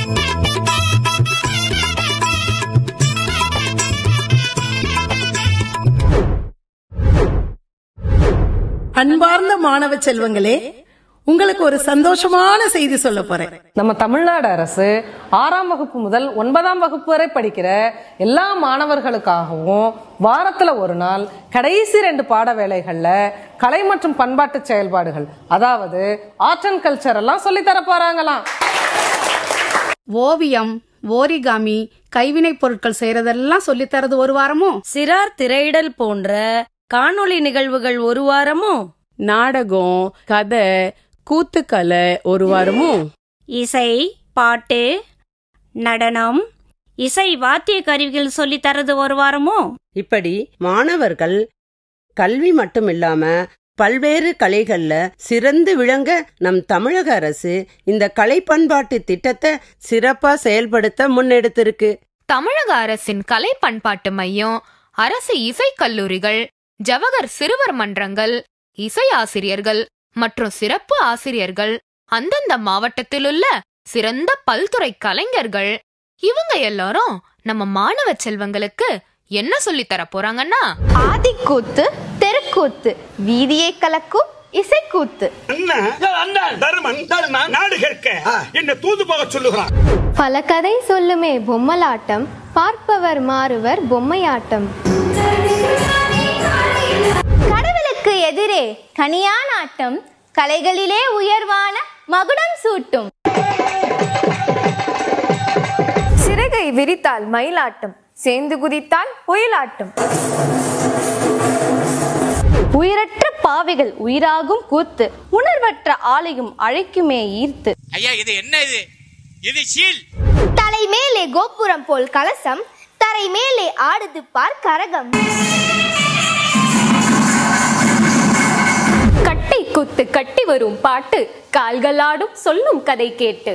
அன்பார்ந்த மாணவ செல்வங்களே உங்களுக்கு ஒரு சந்தோஷமான செய்தி சொல்ல போறேன் நம்ம தமிழ்நாடு அரசு ஆறாம் வகுப்பு முதல் ஒன்பதாம் வகுப்பு வரை படிக்கிற எல்லா மாணவர்களுக்காகவும் வாரத்துல ஒரு நாள் கடைசி ரெண்டு பாட வேளைகள்ல கலை மற்றும் பண்பாட்டு செயல்பாடுகள் அதாவது ஆர்ட் அண்ட் கல்ச்சர் எல்லாம் சொல்லி தர போறாங்களாம் ஓவியம் ஓரிகாமி கைவினைப் பொருட்கள் செய்யறதெல்லாம் சொல்லித் தரது ஒரு வாரமும் சிறார் திரையிடல் போன்ற காணொளி நிகழ்வுகள் ஒரு வாரமும் நாடகம் கதை கூத்துக்கலை ஒரு வாரமும் இசை பாட்டு நடனம் இசை வாத்திய கருவிகள் சொல்லித் தரது ஒரு வாரமோ இப்படி மாணவர்கள் கல்வி மட்டுமில்லாம பல்வேறு கலைகள்ல சிறந்து விளங்க நம் தமிழக அரசு இந்த கலை பண்பாட்டு திட்டத்தை சிறப்பா செயல்படுத்த முன்னெடுத்திருக்கு தமிழக அரசின் கலை பண்பாட்டு மையம் அரசு இசைக் கல்லூரிகள் ஜவஹர் சிறுவர் மன்றங்கள் இசை ஆசிரியர்கள் மற்றும் சிறப்பு ஆசிரியர்கள் அந்தந்த மாவட்டத்திலுள்ள சிறந்த பல்துறை கலைஞர்கள் இவங்க எல்லாரும் நம்ம மாணவ செல்வங்களுக்கு என்ன சொல்லித் தர போறாங்கன்னா ஆதிக்கூத்து தெருக்கூத்து வீதியை கலக்கும் இசைக்கூத்து தருமன் தருமன் நாடு கேட்க என்ன தூது போக சொல்லுகிறான் பல கதை சொல்லுமே பொம்மலாட்டம் பார்ப்பவர் மாறுவர் பொம்மையாட்டம் கடவுளுக்கு எதிரே கனியான் ஆட்டம் கலைகளிலே உயர்வான மகுடம் சூட்டும் சிறகை விரித்தால் மயிலாட்டம் சேர்ந்து குதித்தால் ஒயிலாட்டம் உயிரற்ற பாவிகள் உயிராகும் கூத்து உணர்வற்ற ஆலையும் அழைக்குமே ஈர்த்து ஐயா இது என்ன இது இது சீல் தலை மேலே கோபுரம் போல் கலசம் தரை மேலே ஆடுது பார் கரகம் கட்டை குத்து கட்டி வரும் பாட்டு கால்களாடும் சொல்லும் கதை கேட்டு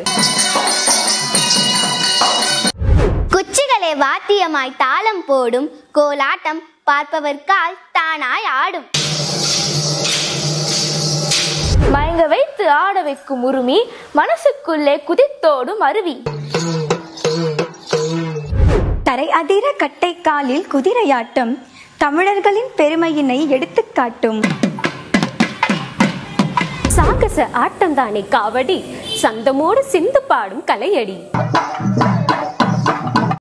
குச்சிகளே வாத்தியமாய் தாளம் போடும் கோலாட்டம் பார்ப்பவர் கால் தானாய் ஆடும் மயங்க வைத்து ஆட வைக்கும் உருமி மனசுக்குள்ளே குதித்தோடும் அருவி தரை அதிர கட்டை காலில் குதிரையாட்டம் தமிழர்களின் பெருமையினை எடுத்துக்காட்டும் சாகச ஆட்டம்தானே காவடி சந்தமோடு சிந்து பாடும் கலையடி